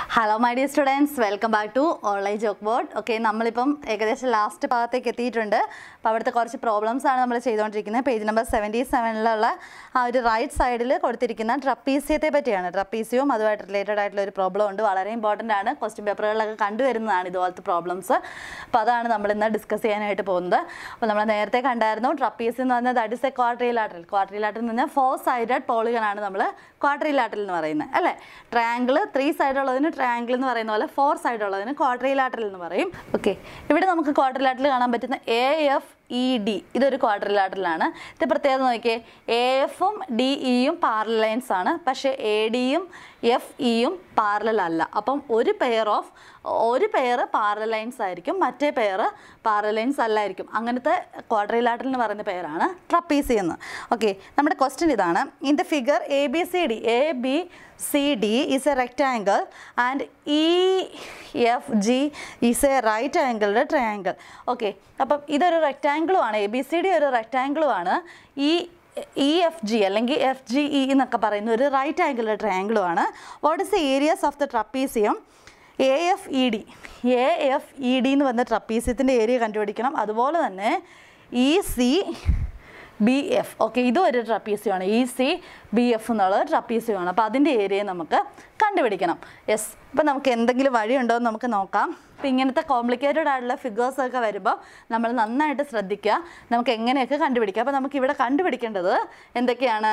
hello my dear students welcome back to online chalk board okay നമ്മളിപ്പം ഏകദേശം last ഭാഗത്തേക്ക് എത്തിയിട്ടുണ്ട് അപ്പോൾ അവിടുത്തെ കുറച്ച് പ്രോബ്ലംസ് ആണ് നമ്മൾ ചെയ്തുകൊണ്ടിരിക്കുന്നത് പേജ് നമ്പർ സെവൻറ്റി സെവനിലുള്ള ആ ഒരു റൈറ്റ് സൈഡിൽ കൊടുത്തിരിക്കുന്ന ട്രപ്പീസിയത്തെ പറ്റിയാണ് ട്രപ്പീസിയവും അതുമായിട്ട് റിലേറ്റഡ് ആയിട്ടുള്ള ഒരു പ്രോബ്ലം ഉണ്ട് വളരെ ഇമ്പോർട്ടൻ്റ് ആണ് ക്വസ്റ്റ്യൻ പേപ്പറുകളിലൊക്കെ കണ്ടുവരുന്നതാണ് ഇതുപോലത്തെ പ്രോബ്ലംസ് അപ്പോൾ അതാണ് നമ്മൾ ഇന്ന് ഡിസ്കസ് ചെയ്യാനായിട്ട് പോകുന്നത് അപ്പോൾ നമ്മൾ നേരത്തെ കണ്ടായിരുന്നു ട്രപ്പീസ് എന്ന് പറഞ്ഞാൽ that is a quadrilateral quadrilateral എന്ന് പറഞ്ഞാൽ ഫോർ സൈഡഡ് പോളിഗൺ ആണ് നമ്മൾ ക്വാർട്ടറിലാറ്ററൽ എന്ന് പറയുന്നത് അല്ലേ ട്രയാങ്കിൾ ത്രീ സൈഡ് ഉള്ളതിന് ട്രയാങ്കിൾ എന്ന് പറയുന്ന പോലെ ഫോർ സൈഡ് ഉള്ളതിന് ക്വാർട്ടറിലാറ്ററൽ എന്ന് പറയും ഓക്കെ ഇവിടെ നമുക്ക് ക്വാർട്ടറിലാറ്ററൽ കാണാൻ പറ്റുന്ന എ എഫ് ഇ ഡി ഇതൊരു ക്വാർട്ടറിലാറ്ററലാണ് ഇത് പ്രത്യേകത നോക്കിയേ എ എഫും ഡി ഇയും പാരലൈൻസ് ആണ് പക്ഷേ എ ഡിയും എഫ് ഇയും പാരലൽ അല്ല അപ്പം ഒരു പെയർ ഓഫ് ഒരു പെയർ പാരലൈൻസ് ആയിരിക്കും മറ്റേ പെയർ പാരലൈൻസ് അല്ലായിരിക്കും അങ്ങനത്തെ ക്വാർട്ടറിലാറ്ററൽ എന്ന് പറയുന്ന പെയറാണ് ട്രപ്പീസി എന്ന് ഓക്കെ നമ്മുടെ ക്വസ്റ്റ്യൻ ഇതാണ് in the figure A B C D A B C D is a rectangle and E F G is a right angled triangle okay അപ്പം ഇതൊരു റെക്റ്റാങ്കിളും ആണ് എ ബി സി ഡി ഒരു റെക്റ്റാങ്കിളും ആണ് ഈ ഇ എഫ് ജി അല്ലെങ്കിൽ F G E എന്നൊക്കെ പറയുന്ന ഒരു റൈറ്റ് ആംഗിളുടെ ട്രയാങ്കിളും ആണ് what is the areas of the trapezium A F E D A F E D എന്ന് പറഞ്ഞ ട്രപ്പീസിയത്തിൻ്റെ ഏരിയ കണ്ടുപിടിക്കണം അതുപോലെ തന്നെ E C B F okay ഇതും ഒരു ട്രപ്പീസിയമാണ് ഇ സി ബി എഫ് എന്നുള്ളത് ട്രപ്പീസിയമാണ് അപ്പോൾ അതിൻ്റെ ഏരിയ നമുക്ക് കണ്ടുപിടിക്കണം യെസ് അപ്പോൾ നമുക്ക് എന്തെങ്കിലും വഴിയുണ്ടോ എന്ന് നമുക്ക് നോക്കാം അപ്പോൾ ഇങ്ങനത്തെ കോംപ്ലിക്കേറ്റഡ് ആയിട്ടുള്ള ഫിഗേഴ്സ് ഒക്കെ വരുമ്പോൾ നമ്മൾ നന്നായിട്ട് ശ്രദ്ധിക്കുക നമുക്ക് എങ്ങനെയൊക്കെ കണ്ടുപിടിക്കാം അപ്പോൾ നമുക്ക് ഇവിടെ കണ്ടുപിടിക്കേണ്ടത് എന്തൊക്കെയാണ്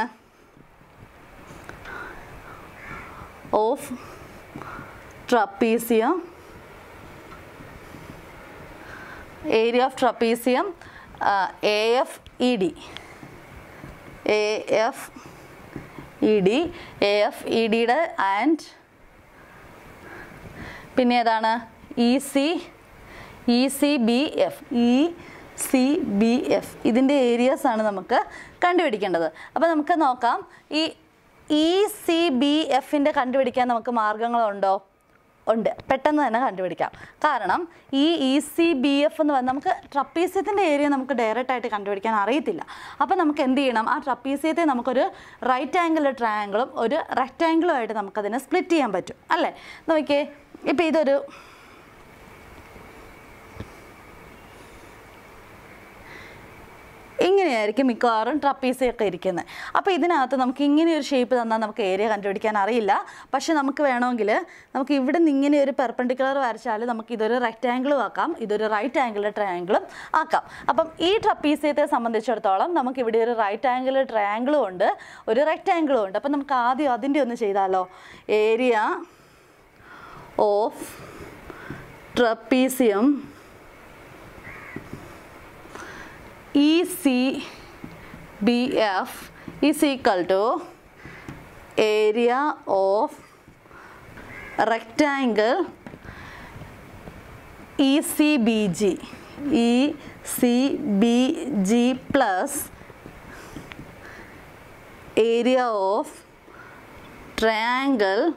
of trapezium area of trapezium A F E D A F E D A F E ഡിയുടെ ആൻഡ് പിന്നെ ഏതാണ് E C E C B F E C B F ഇതിൻ്റെ ഏരിയസ് ആണ് നമുക്ക് കണ്ടുപിടിക്കേണ്ടത് അപ്പോൾ നമുക്ക് നോക്കാം ഈ ഇ സി ബി എഫിൻ്റെ കണ്ടുപിടിക്കാൻ നമുക്ക് മാർഗങ്ങളുണ്ടോ ഉണ്ട് പെട്ടെന്ന് തന്നെ കണ്ടുപിടിക്കാം കാരണം ഈ ഇ സി ബി എഫ് എന്ന് പറഞ്ഞാൽ നമുക്ക് ട്രപ്പീസ്യത്തിൻ്റെ ഏരിയ നമുക്ക് ഡയറക്റ്റ് ആയിട്ട് കണ്ടുപിടിക്കാൻ അറിയത്തില്ല അപ്പോൾ നമുക്ക് എന്ത് ചെയ്യണം ആ ട്രപ്പീസ്യത്തെ നമുക്കൊരു റൈറ്റ് ആംഗിൾ ട്രയാങ്കിളും ഒരു റെക്റ്റാങ്കിളും ആയിട്ട് നമുക്കതിനെ സ്പ്ലിറ്റ് ചെയ്യാൻ പറ്റും അല്ലേ നോക്കിയേ ഇപ്പോൾ ഇതൊരു ഇങ്ങനെയായിരിക്കും മിക്കവാറും ട്രപ്പീസൊക്കെ ഇരിക്കുന്നത് അപ്പോൾ ഇതിനകത്ത് നമുക്ക് ഇങ്ങനെ ഒരു ഷേപ്പ് തന്നാൽ നമുക്ക് ഏരിയ കണ്ടുപിടിക്കാൻ അറിയില്ല പക്ഷെ നമുക്ക് വേണമെങ്കിൽ നമുക്ക് ഇവിടെ നിന്ന് ഇങ്ങനെ ഒരു പെർപ്പൻഡിക്കുലർ വരച്ചാൽ നമുക്ക് ഇതൊരു റെക്റ്റാങ്കിളും ആക്കാം ഇതൊരു റൈറ്റ് ആംഗിൾ ട്രയാങ്കിളും ആക്കാം അപ്പം ഈ ട്രപ്പീസിയത്തെ സംബന്ധിച്ചിടത്തോളം നമുക്ക് ഇവിടെ ഒരു റൈറ്റ് ആംഗിൾ ട്രയാങ്കിളും ഉണ്ട് ഒരു റെക്റ്റാങ്കിളും ഉണ്ട് അപ്പം നമുക്ക് ആദ്യം അതിൻ്റെ ഒന്ന് ചെയ്താലോ area of trapezium ECBF is equal to area of rectangle ECBG ECBG plus area of triangle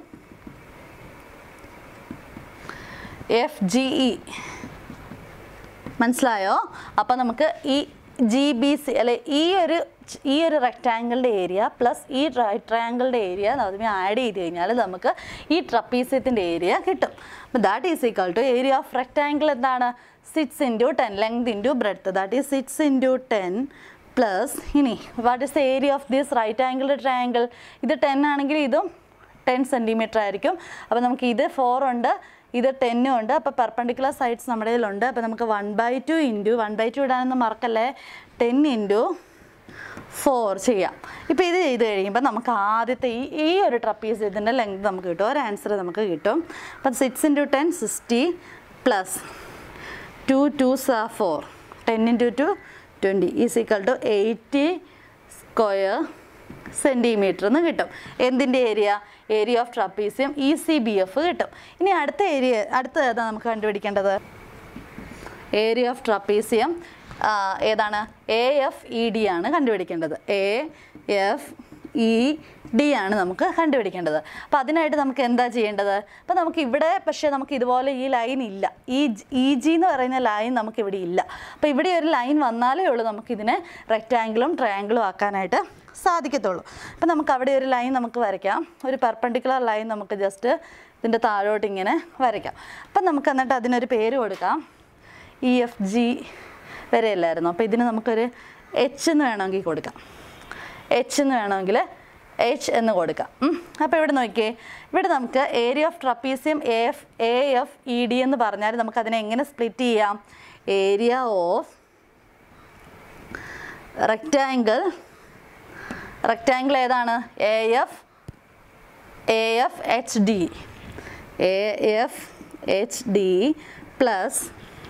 FGE മനസ്സിലായോ അപ്പം നമുക്ക് ഈ ജി ബി സി അല്ലെ ഈ ഒരു ഈ ഒരു റെക്റ്റാങ്കിളിൻ്റെ ഏരിയ പ്ലസ് ഈ ട്രയാങ്കിളിൻ്റെ ഏരിയ അതിനെ ആഡ് ചെയ്ത് കഴിഞ്ഞാൽ നമുക്ക് ഈ ട്രപ്പീസ്യത്തിൻ്റെ ഏരിയ കിട്ടും അപ്പം that is equal to area of rectangle എന്താണ് six into ten length into breadth that is six into ten plus ഇനി what is the area of this right angle triangle ഇത് ടെൻ ആണെങ്കിൽ ഇതും ടെൻ സെൻറ്റിമീറ്റർ ആയിരിക്കും അപ്പോൾ നമുക്ക് ഇത് four ഉണ്ട് ഇത് ടെന്നും ഉണ്ട് അപ്പോൾ പെർപ്പൻഡിക്കുലർ സൈഡ്സ് നമ്മുടെ കയ്യിലുണ്ട് അപ്പോൾ നമുക്ക് one by two into one by two ഇടാനൊന്നും മറക്കല്ലേ ടെൻ ഇൻറ്റു ഫോർ ചെയ്യാം ഇപ്പോൾ ഇത് ചെയ്ത് കഴിയുമ്പോൾ നമുക്ക് ആദ്യത്തെ ഈ ഈ ഒരു ട്രപ്പീസ് ഇതിൻ്റെ ലെങ്ത് നമുക്ക് കിട്ടും ഒരു ആൻസർ നമുക്ക് കിട്ടും അപ്പം six into ten sixty plus two twos a four ten into two twenty is equal to eighty square centimetre എന്ന് കിട്ടും എന്തിൻ്റെ area area of trapezium E C B F കിട്ടും ഇനി അടുത്ത ഏരിയ അടുത്ത ഏതാണ് നമുക്ക് കണ്ടുപിടിക്കേണ്ടത് ഏരിയ ഓഫ് ട്രപ്പീസിയം ഏതാണ് എ എഫ് ഇ ഡി ആണ് കണ്ടുപിടിക്കേണ്ടത് എ എഫ് ഇ ഡി ആണ് നമുക്ക് കണ്ടുപിടിക്കേണ്ടത് അപ്പോൾ അതിനായിട്ട് നമുക്ക് എന്താ ചെയ്യേണ്ടത് അപ്പോൾ നമുക്ക് ഇവിടെ പക്ഷേ നമുക്ക് ഇതുപോലെ ഈ ലൈൻ ഇല്ല ഈ ഇ ജി എന്ന് പറയുന്ന ലൈൻ നമുക്ക് ഇവിടെ ഇല്ല അപ്പോൾ ഇവിടെ ഒരു ലൈൻ വന്നാലേ ഉള്ളൂ നമുക്കിതിനെ റെക്റ്റാങ്കിളും ട്രയാങ്കിളും ആക്കാനായിട്ട് സാധിക്കത്തുള്ളൂ അപ്പോൾ നമുക്ക് അവിടെ ഒരു ലൈൻ നമുക്ക് വരയ്ക്കാം ഒരു പെർപ്പൻഡിക്കുലർ ലൈൻ നമുക്ക് ജസ്റ്റ് ഇതിൻ്റെ താഴോട്ട് ഇങ്ങനെ വരയ്ക്കാം അപ്പം നമുക്ക് എന്നിട്ട് അതിനൊരു പേര് കൊടുക്കാം ഇ എഫ് ജി വരെയല്ലായിരുന്നു അപ്പോൾ ഇതിന് നമുക്കൊരു എച്ച് എന്ന് വേണമെങ്കിൽ കൊടുക്കാം എച്ച് എന്ന് വേണമെങ്കിൽ എച്ച് എന്ന് കൊടുക്കാം അപ്പോൾ ഇവിടെ നോക്കിയേ ഇവിടെ നമുക്ക് area of trapezium A F A F E D എന്ന് പറഞ്ഞാൽ നമുക്ക് അതിനെ എങ്ങനെ സ്പ്ലിറ്റ് ചെയ്യാം ഏരിയ ഓഫ് റെക്റ്റാങ്കിൾ റെക്റ്റാങ്കിൾ ഏതാണ് A F A F H D A F H D plus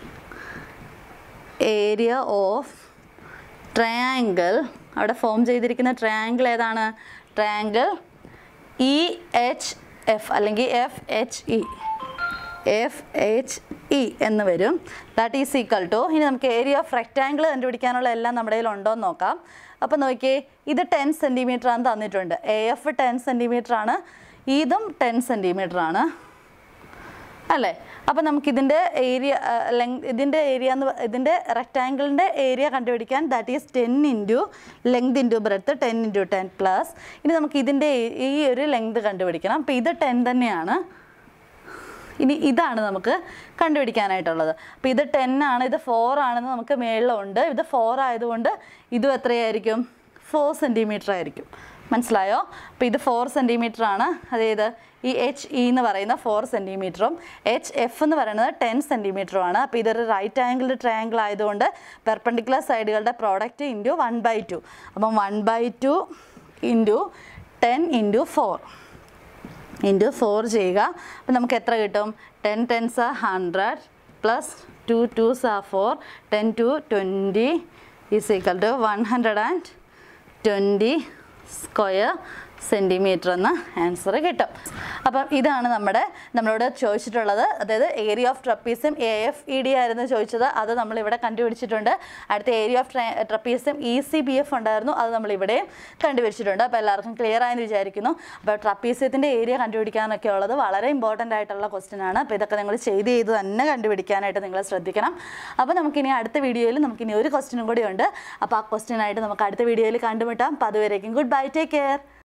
area of triangle അവിടെ ഫോം ചെയ്തിരിക്കുന്ന ട്രയാങ്കിൾ ഏതാണ് ട്രയാങ്കിൾ ഇ എച്ച് എഫ് അല്ലെങ്കിൽ F H E F H E എന്ന് വരും that is equal to ഇനി നമുക്ക് area of rectangle കണ്ടുപിടിക്കാനുള്ള എല്ലാം നമ്മുടെ കയ്യിൽ ഉണ്ടോ എന്ന് നോക്കാം അപ്പോൾ നോക്കിയേ ഇത് ടെൻ സെൻറ്റിമീറ്റർ ആണ് തന്നിട്ടുണ്ട് എ എഫ് ടെൻ സെൻറ്റിമീറ്റർ ആണ് ഇതും ടെൻ സെൻറ്റിമീറ്റർ ആണ് അല്ലേ അപ്പോൾ നമുക്ക് ഇതിൻ്റെ ഏരിയ ലെങ് ഇതിൻ്റെ ഏരിയ എന്ന് പ- ഇതിൻ്റെ റെക്റ്റാങ്കിളിൻ്റെ ഏരിയ കണ്ടുപിടിക്കാൻ that is ten into length into breadth ten into ten plus ഇനി നമുക്ക് ഇതിൻ്റെ ഈ ഒരു ലെങ്ത് കണ്ടുപിടിക്കണം അപ്പോൾ ഇത് ടെൻ തന്നെയാണ് ഇനി ഇതാണ് നമുക്ക് കണ്ടുപിടിക്കാനായിട്ടുള്ളത് അപ്പോൾ ഇത് ടെൻ ആണ് ഇത് ഫോർ ആണെന്ന് നമുക്ക് മേളിലുണ്ട് ഇത് ഫോർ ആയതുകൊണ്ട് ഇതും എത്രയായിരിക്കും ഫോർ സെൻറ്റിമീറ്റർ ആയിരിക്കും മനസ്സിലായോ അപ്പോൾ ഇത് ഫോർ സെൻറ്റിമീറ്റർ ആണ് അതായത് ഈ എച്ച് ഇ എന്ന് പറയുന്ന ഫോർ സെൻറ്റിമീറ്ററും എച്ച് എഫ് എന്ന് പറയുന്നത് ടെൻ സെൻറ്റിമീറ്ററും ആണ് അപ്പോൾ ഇതൊരു റൈറ്റ് ആംഗിൾ ട്രയാങ്കിൾ ആയതുകൊണ്ട് പെർപ്പൻഡിക്കുലർ സൈഡുകളുടെ product into one by two അപ്പം one by two into ten into four into four ചെയ്യുക അപ്പം നമുക്ക് എത്ര കിട്ടും ten tens a hundred plus two twos a four ten two twenty is equal to one hundred and twenty square centimetre എന്ന answer കിട്ടും അപ്പം ഇതാണ് നമ്മുടെ നമ്മളോട് ചോദിച്ചിട്ടുള്ളത് അതായത് ഏരിയ ഓഫ് ട്രപ്പീസും എ എഫ് ഇ ഡി ആയിരുന്നു ചോദിച്ചത് അത് നമ്മളിവിടെ കണ്ടുപിടിച്ചിട്ടുണ്ട് അടുത്ത ഏരിയ ഓഫ് ട്രപ്പീസും ഇ സി ബി എഫ് ഉണ്ടായിരുന്നു അത് നമ്മൾ ഇവിടെയും കണ്ടുപിടിച്ചിട്ടുണ്ട് അപ്പോൾ എല്ലാവർക്കും ക്ലിയർ ആയെന്ന് വിചാരിക്കുന്നു അപ്പോൾ ട്രപ്പീസ്യത്തിൻ്റെ ഏരിയ കണ്ടുപിടിക്കാനൊക്കെ ഉള്ളത് വളരെ ഇമ്പോർട്ടൻ്റ് ആയിട്ടുള്ള ക്വസ്റ്റ്യൻ ആണ് അപ്പോൾ ഇതൊക്കെ നിങ്ങൾ ചെയ്ത് ചെയ്ത് തന്നെ കണ്ടുപിടിക്കാനായിട്ട് നിങ്ങൾ ശ്രദ്ധിക്കണം അപ്പോൾ നമുക്കിനി അടുത്ത വീഡിയോയിൽ നമുക്കിനി ഒരു ക്വസ്റ്റ്യനും കൂടി ഉണ്ട് അപ്പോൾ ആ ക്വസ്റ്റ്യനായിട്ട് നമുക്ക് അടുത്ത വീഡിയോയിൽ കണ്ടുമുട്ടാം അപ്പോൾ അതുവരേക്കും ഗുഡ് ബൈ ടേക്ക് കെയർ